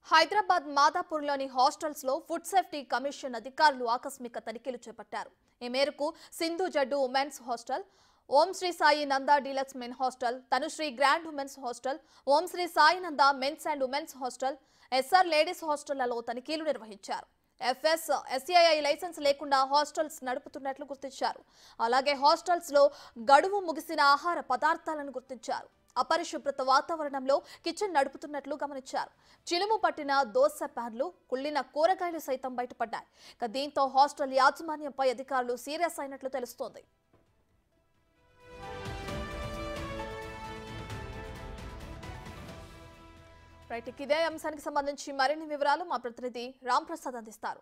హైదరాబాద్ మాదాపూర్లోని హాస్టల్స్ లో food safety commission అధికారులు ఆకస్మిక తనిఖీలు చేపట్టారు ఈ మేరకు Sindhu Jaddu women's hostel Om Shri Sai Nanda deluxe men hostel Tanushree grand women's hostel Om Shri Sai Nanda men's and women's hostel S R ladies హాస్టళ్లలో తనిఖీలు నిర్వహించారు ఎఫ్ఎస్ ఎస్ఏఐ లైసెన్స్ లేకుండా హాస్టల్స్ నడుపుతున్నట్లు గుర్తించారు అలాగే హాస్టల్స్ లో గడువు ముగిసిన ఆహార పదార్థాలను గుర్తించారు అపరిశుభ్రత వాతావరణంలో కిచెన్ నడుపుతున్నట్లు గమనించారు చిలుము పట్టిన దోశ ప్యాన్లు కుళ్ళిన కూరగాయలు సైతం బయటపడ్డాయి ఇక దీంతో హాస్టల్ యాజమాన్యంపై అధికారులు సీరియస్ అయినట్లు తెలుస్తోంది రైట్ ఇక ఇదే అంశానికి సంబంధించి మరిన్ని వివరాలు మా ప్రతినిధి రామ్ ప్రసాద్ అందిస్తారు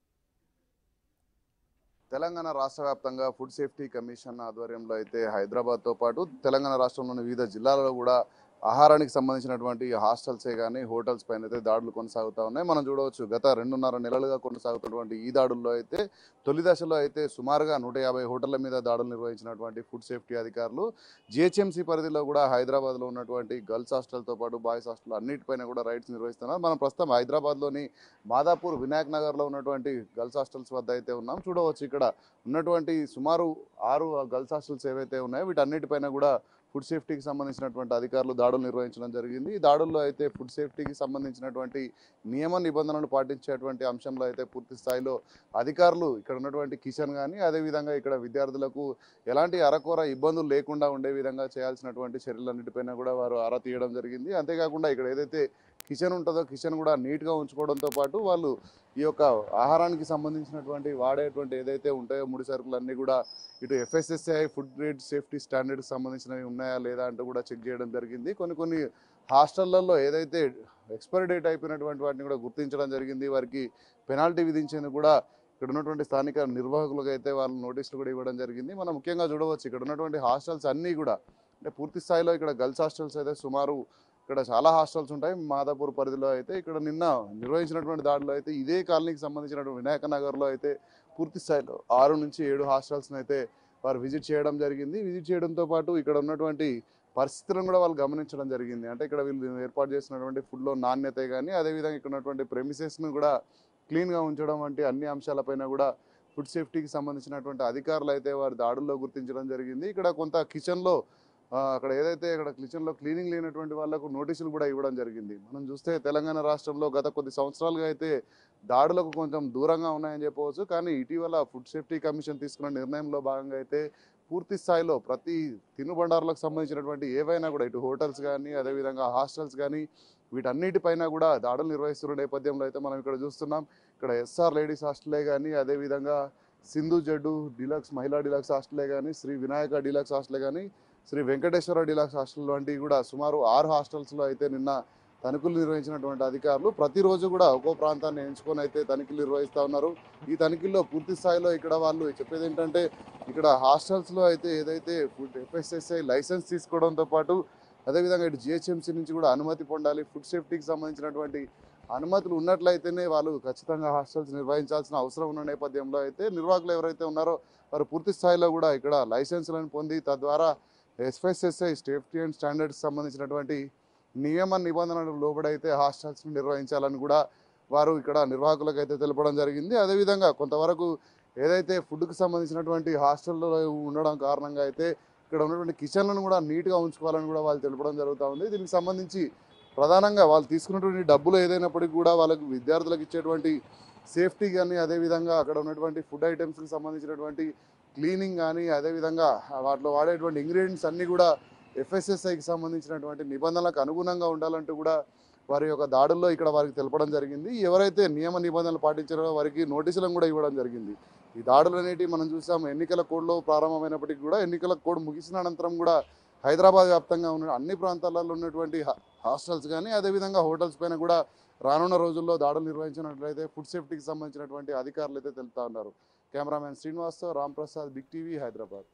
తెలంగాణ రాష్ట్ర వ్యాప్తంగా ఫుడ్ సేఫ్టీ కమిషన్ ఆధ్వర్యంలో అయితే హైదరాబాద్తో పాటు తెలంగాణ రాష్ట్రంలోని వివిధ జిల్లాలలో కూడా ఆహారానికి సంబంధించినటువంటి హాస్టల్సే కానీ హోటల్స్ పైన అయితే దాడులు కొనసాగుతూ ఉన్నాయి మనం చూడవచ్చు గత రెండున్నర నెలలుగా కొనసాగుతున్నటువంటి ఈ దాడుల్లో అయితే తొలి దశలో అయితే సుమారుగా నూట యాభై హోటళ్ల మీద దాడులు నిర్వహించినటువంటి ఫుడ్ సేఫ్టీ అధికారులు జిహెచ్ఎంసీ పరిధిలో కూడా హైదరాబాద్లో ఉన్నటువంటి గర్ల్స్ హాస్టల్తో పాటు బాయ్స్ హాస్టల్ అన్నిటిపైన కూడా రైడ్స్ నిర్వహిస్తున్నారు మనం ప్రస్తుతం హైదరాబాద్లోని మాదాపూర్ వినాయక్ నగర్లో ఉన్నటువంటి గర్ల్స్ హాస్టల్స్ వద్ద అయితే ఉన్నాం చూడవచ్చు ఇక్కడ ఉన్నటువంటి సుమారు ఆరు గర్ల్స్ హాస్టల్స్ ఏవైతే ఉన్నాయో వీటన్నిటిపైన కూడా ఫుడ్ సేఫ్టీకి సంబంధించినటువంటి అధికారులు దాడులు నిర్వహించడం జరిగింది ఈ దాడుల్లో అయితే ఫుడ్ సేఫ్టీకి సంబంధించినటువంటి నియమ నిబంధనలు పాటించేటువంటి అంశంలో అయితే పూర్తి స్థాయిలో అధికారులు ఇక్కడ ఉన్నటువంటి కిచెన్ కానీ అదేవిధంగా ఇక్కడ విద్యార్థులకు ఎలాంటి అరకొర ఇబ్బందులు లేకుండా ఉండే విధంగా చేయాల్సినటువంటి చర్యలన్నిటిపైన కూడా వారు ఆరా తీయడం జరిగింది అంతేకాకుండా ఇక్కడ ఏదైతే కిచెన్ ఉంటుందో కిచెన్ కూడా నీట్గా ఉంచుకోవడంతో పాటు వాళ్ళు ఈ యొక్క ఆహారానికి సంబంధించినటువంటి వాడేటువంటి ఏదైతే ఉంటాయో ముడి సరుకులు అన్నీ కూడా ఇటు ఎఫ్ఎస్ఎస్ఐ ఫుడ్ గ్రేడ్ సేఫ్టీ స్టాండర్డ్కి సంబంధించినవి ఉన్నాయా లేదా అంటూ కూడా చెక్ చేయడం జరిగింది కొన్ని కొన్ని హాస్టళ్లలో ఏదైతే ఎక్స్పైరీ డేట్ అయిపోయినటువంటి వాటిని కూడా గుర్తించడం జరిగింది వారికి పెనాల్టీ విధించేందుకు కూడా ఇక్కడ ఉన్నటువంటి స్థానిక నిర్వాహకులకు అయితే వాళ్ళు నోటీసులు కూడా ఇవ్వడం జరిగింది మనం ముఖ్యంగా చూడవచ్చు ఇక్కడ ఉన్నటువంటి హాస్టల్స్ అన్నీ కూడా అంటే పూర్తి స్థాయిలో ఇక్కడ గర్ల్స్ హాస్టల్స్ అయితే సుమారు ఇక్కడ చాలా హాస్టల్స్ ఉంటాయి మాదాపూర్ పరిధిలో అయితే ఇక్కడ నిన్న నిర్వహించినటువంటి దాడిలో అయితే ఇదే కాలనీకి సంబంధించినటువంటి వినాయక నగర్లో అయితే పూర్తి స్థాయిలో ఆరు నుంచి ఏడు హాస్టల్స్ని అయితే వారు విజిట్ చేయడం జరిగింది విజిట్ చేయడంతో పాటు ఇక్కడ ఉన్నటువంటి పరిస్థితులను కూడా వాళ్ళు గమనించడం జరిగింది అంటే ఇక్కడ వీళ్ళు ఏర్పాటు చేసినటువంటి ఫుడ్లో నాణ్యత కానీ అదేవిధంగా ఇక్కడ ఉన్నటువంటి ప్రెమిసెస్ను కూడా క్లీన్గా ఉంచడం వంటి అన్ని అంశాలపైన కూడా ఫుడ్ సేఫ్టీకి సంబంధించినటువంటి అధికారులు అయితే వారి దాడుల్లో గుర్తించడం జరిగింది ఇక్కడ కొంత కిచెన్లో ఆ, అక్కడ ఏదైతే ఇక్కడ కిచెన్లో క్లీనింగ్ లేనటువంటి వాళ్ళకు నోటీసులు కూడా ఇవ్వడం జరిగింది మనం చూస్తే తెలంగాణ రాష్ట్రంలో గత కొద్ది సంవత్సరాలుగా అయితే దాడులకు కొంచెం దూరంగా ఉన్నాయని చెప్పవచ్చు కానీ ఇటీవల ఫుడ్ సేఫ్టీ కమిషన్ తీసుకున్న నిర్ణయంలో భాగంగా అయితే పూర్తి స్థాయిలో ప్రతి తినుబండారులకు సంబంధించినటువంటి ఏవైనా కూడా ఇటు హోటల్స్ కానీ అదేవిధంగా హాస్టల్స్ కానీ వీటన్నిటిపైన కూడా దాడులు నిర్వహిస్తున్న నేపథ్యంలో అయితే మనం ఇక్కడ చూస్తున్నాం ఇక్కడ ఎస్ఆర్ లేడీస్ హాస్టలే కానీ అదేవిధంగా సింధు జడ్డు డిలక్స్ మహిళా డిలక్స్ హాస్టలే కానీ శ్రీ వినాయక డిలక్స్ హాస్టలే కానీ శ్రీ వెంకటేశ్వర డిలక్స్ హాస్టల్ వంటివి కూడా సుమారు ఆరు హాస్టల్స్లో అయితే నిన్న తనిఖీలు నిర్వహించినటువంటి అధికారులు ప్రతిరోజు కూడా ఒక్కో ప్రాంతాన్ని ఎంచుకొని అయితే తనిఖీలు నిర్వహిస్తూ ఉన్నారు ఈ తనిఖీల్లో పూర్తి స్థాయిలో ఇక్కడ వాళ్ళు చెప్పేది ఏంటంటే ఇక్కడ హాస్టల్స్లో అయితే ఏదైతే ఫుడ్ ఎఫ్ఎస్ఎస్ఐ లైసెన్స్ తీసుకోవడంతో పాటు అదేవిధంగా ఇటు జిహెచ్ఎంసీ నుంచి కూడా అనుమతి పొందాలి ఫుడ్ సేఫ్టీకి సంబంధించినటువంటి అనుమతులు ఉన్నట్లయితేనే వాళ్ళు ఖచ్చితంగా హాస్టల్స్ నిర్వహించాల్సిన అవసరం ఉన్న నేపథ్యంలో అయితే నిర్వాహకులు ఎవరైతే ఉన్నారో వారు పూర్తి స్థాయిలో కూడా ఇక్కడ లైసెన్సులను పొంది తద్వారా ఎస్ఎస్ఎస్ఐ సేఫ్టీ అండ్ స్టాండర్డ్స్ సంబంధించినటువంటి నియమ నిబంధనలకు లోబడైతే హాస్టల్స్ని నిర్వహించాలని కూడా వారు ఇక్కడ నిర్వాహకులకు అయితే తెలపడం జరిగింది అదేవిధంగా కొంతవరకు ఏదైతే ఫుడ్కి సంబంధించినటువంటి హాస్టల్లో ఉండడం కారణంగా అయితే ఇక్కడ ఉన్నటువంటి కిచెన్లను కూడా నీట్గా ఉంచుకోవాలని కూడా వాళ్ళు తెలపడం జరుగుతూ ఉంది దీనికి సంబంధించి ప్రధానంగా వాళ్ళు తీసుకున్నటువంటి డబ్బులు ఏదైనప్పటికీ కూడా వాళ్ళకు విద్యార్థులకు ఇచ్చేటువంటి సేఫ్టీ కానీ అదేవిధంగా అక్కడ ఉన్నటువంటి ఫుడ్ ఐటమ్స్కి సంబంధించినటువంటి క్లీనింగ్ కానీ అదేవిధంగా వాటిలో వాడేటువంటి ఇంగ్రీడియంట్స్ అన్నీ కూడా ఎఫ్ఎస్ఎస్ఐకి సంబంధించినటువంటి నిబంధనలకు అనుగుణంగా ఉండాలంటూ కూడా వారి యొక్క దాడుల్లో ఇక్కడ వారికి తెలపడం జరిగింది ఎవరైతే నియమ నిబంధనలు పాటించారో వారికి నోటీసులను కూడా ఇవ్వడం జరిగింది ఈ దాడులు అనేటివి మనం చూసాం ఎన్నికల కోడ్లో ప్రారంభమైనప్పటికీ కూడా ఎన్నికల కోడ్ ముగిసిన అనంతరం కూడా హైదరాబాద్ వ్యాప్తంగా ఉన్న అన్ని ప్రాంతాలలో ఉన్నటువంటి హా- హాస్టల్స్ కానీ అదేవిధంగా హోటల్స్ పైన కూడా రానున్న రోజుల్లో దాడులు నిర్వహించినట్లయితే ఫుడ్ సేఫ్టీకి సంబంధించినటువంటి అధికారులు అయితే తెలుపుతా ఉన్నారు కెమెరామెన్ శ్రీనివాస్తో రామ్ ప్రసాద్ బిగ్ టీవీ హైదరాబాద్